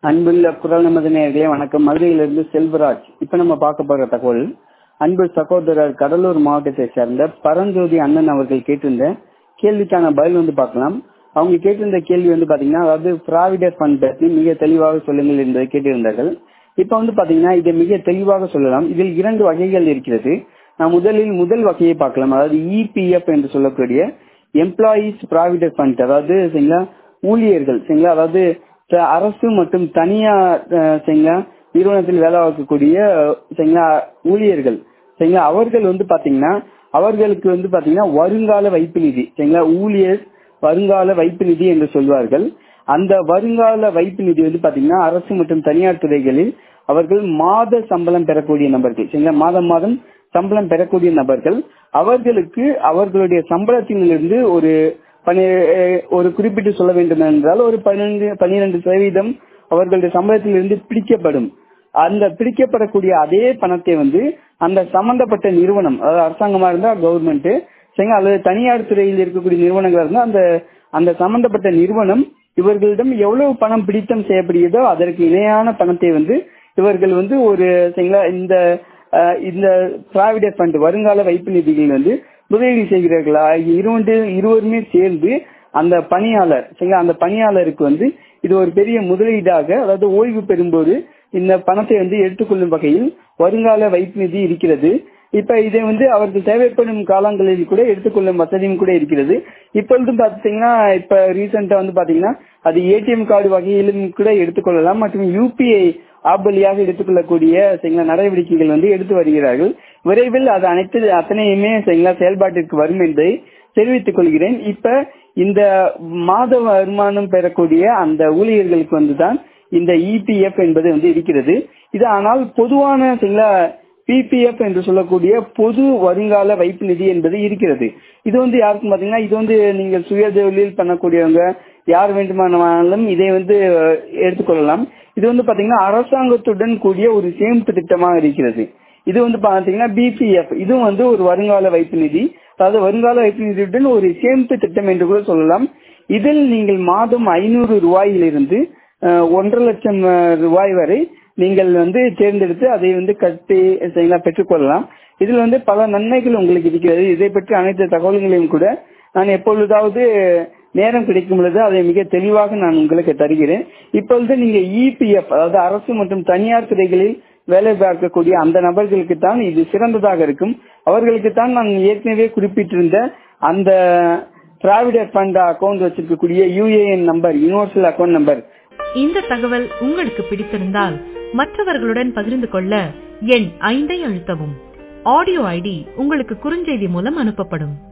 அன்புள்ள குரல் நமது நேயர்களே வணக்கம் மதுரையிலிருந்து செல்வராஜ் இப்ப நம்ம பார்க்க போற தகவல் அன்பு சகோதரர் கடலூர் மாவட்டத்தை சேர்ந்த பரஞ்சோதி அண்ணன் அவர்கள் கேட்டிருந்த கேள்விக்கான பதில் வந்து பார்க்கலாம் அவங்க கேட்டிருந்த கேள்வி வந்து பாத்தீங்கன்னா அதாவது ப்ராவிடர் ஃபண்ட் பற்றி மிக தெளிவாக சொல்லுங்கள் என்பதை கேட்டிருந்தார்கள் இப்ப வந்து பாத்தீங்கன்னா இதை மிக தெளிவாக சொல்லலாம் இதில் இரண்டு வகைகள் இருக்கிறது நான் முதலில் முதல் வகையை பார்க்கலாம் அதாவது இபிஎஃப் என்று சொல்லக்கூடிய எம்ப்ளாயீஸ் ப்ராவிடர் ஃபண்ட் அதாவது சரிங்களா ஊழியர்கள் சரிங்களா அதாவது த- அரசு மற்றும் தனியார் அஹ், சரிங்களா நிறுவனத்தில் வேலை பார்க்கக்கூடிய சரிங்களா ஊழியர்கள் சரிங்களா அவர்கள் வந்து பாத்தீங்கன்னா அவர்களுக்கு வந்து பாத்தீங்கன்னா வருங்கால வைப்பு நிதி சரிங்களா ஊழியர் வருங்கால வைப்பு நிதி என்று சொல்வார்கள் அந்த வருங்கால வைப்பு நிதி வந்து பாத்தீங்கன்னா அரசு மற்றும் தனியார் துறைகளில் அவர்கள் மாத சம்பளம் பெறக்கூடிய நபர்கள் சரிங்களா மாதம் மாதம் சம்பளம் பெறக்கூடிய நபர்கள் அவர்களுக்கு அவர்களுடைய சம்பளத்திலிருந்து ஒரு பனி அஹ் ஒரு குறிப்பிட்டு சொல்ல வேண்டும் என்றால் ஒரு பன்னிரண்டு பன்னிரண்டு சதவீதம் அவர்களுடைய சம்பளத்திலிருந்து பிடிக்கப்படும் அந்த பிடிக்கப்படக்கூடிய அதே பணத்தை வந்து அந்த சம்பந்தப்பட்ட நிறுவனம் அதாவது அரசாங்கமா இருந்தா கவர்மெண்ட் சரிங்களா அல்லது தனியார் துறையில் இருக்கக்கூடிய நிறுவனங்களா இருந்தா அந்த அந்த சம்பந்தப்பட்ட நிறுவனம் இவர்களிடம் எவ்வளவு பணம் பிடித்தம் செய்யப்படுகிறதோ அதற்கு இணையான பணத்தை வந்து இவர்கள் வந்து ஒரு சரிங்களா இந்த அஹ், இந்த ப்ராவிடன்ட் ஃபண்ட் வருங்கால வைப்பு நிதிகள் வந்து முதலீடு செய்கிறார்களா இருவண்டு இருவருமே சேர்ந்து அந்த பணியாளர் சரிங்களா அந்த பணியாளருக்கு வந்து இது ஒரு பெரிய முதலீடாக அதாவது ஓய்வு பெறும்போது இந்த பணத்தை வந்து எடுத்துக்கொள்ளும் வகையில் வருங்கால வைப்பு நிதி இருக்கிறது இப்ப இதை வந்து அவர்கள் தேவைப்படும் காலங்களில் கூட எடுத்துக்கொள்ளும் வசதியும் கூட இருக்கிறது இப்பொழுது பாத்தீங்கன்னா இப்ப ரீசெண்டா வந்து பாத்தீங்கன்னா அது ஏடிஎம் கார்டு வகையிலும் கூட எடுத்துக்கொள்ளலாம் மற்றும் யூபிஐ ஆப் வழியாக எடுத்துக்கொள்ளக்கூடிய சரிங்களா நடவடிக்கைகள் வந்து எடுத்து வருகிறார்கள் விரைவில் அது அனைத்து அத்தனையுமே சரிங்களா செயல்பாட்டிற்கு வரும் என்பதை தெரிவித்துக் கொள்கிறேன் இப்ப இந்த மாத வருமானம் பெறக்கூடிய அந்த ஊழியர்களுக்கு வந்துதான் இந்த இபிஎஃப் என்பது வந்து இருக்கிறது இது ஆனால் பொதுவான சரிங்களா பிபிஎஃப் என்று சொல்லக்கூடிய பொது வருங்கால வைப்பு நிதி என்பது இருக்கிறது இது வந்து யாருக்கும் பாத்தீங்கன்னா இது வந்து நீங்கள் சுய தொழில் பண்ணக்கூடியவங்க யார் வேண்டுமானாலும் இதை வந்து அஹ், எடுத்துக்கொள்ளலாம் இது வந்து பாத்தீங்கன்னா அரசாங்கத்துடன் கூடிய ஒரு சேமிப்பு திட்டமாக இருக்கிறது இது வந்து பாத்தீங்கன்னா பிபிஎஃப் இதுவும் வந்து ஒரு வருங்கால வைப்பு நிதி அதாவது வருங்கால வைப்பு நிதியுடன் ஒரு சேமிப்பு திட்டம் என்று கூட சொல்லலாம் இதில் நீங்கள் மாதம் ஐநூறு ரூபாயிலிருந்து அஹ், ஒன்றரை லட்சம் அஹ், ரூபாய் வரை நீங்கள் வந்து தேர்ந்தெடுத்து அதை வந்து கட்டி சரிங்களா பெற்றுக்கொள்ளலாம் இதில் வந்து பல நன்மைகள் உங்களுக்கு இருக்கிறது இதை பற்றி அனைத்து தகவல்களையும் கூட நான் எப்பொழுதாவது நேரம் கிடைக்கும் பொழுது அதை மிக தெளிவாக நான் உங்களுக்கு தருகிறேன் இப்பொழுது நீங்க இபிஎஃப் அதாவது அரசு மற்றும் தனியார் துறைகளில் வேலை பார்க்கக்கூடிய அந்த நபர்களுக்கு தான் இது சிறந்ததாக இருக்கும் அவர்களுக்கு தான் நான் ஏற்கனவே குறிப்பிட்டிருந்த அந்த டிராவிடர் ஃபண்ட் அக்கௌண்ட் வச்சிருக்கக்கூடிய UAN number universal account number இந்த தகவல் உங்களுக்கு பிடித்திருந்தால் மற்றவர்களுடன் பகிர்ந்து கொள்ள எண் ஐந்தை அழுத்தவும் ஆடியோ ஐடி உங்களுக்கு குறுஞ்செய்தி மூலம் அனுப்பப்படும்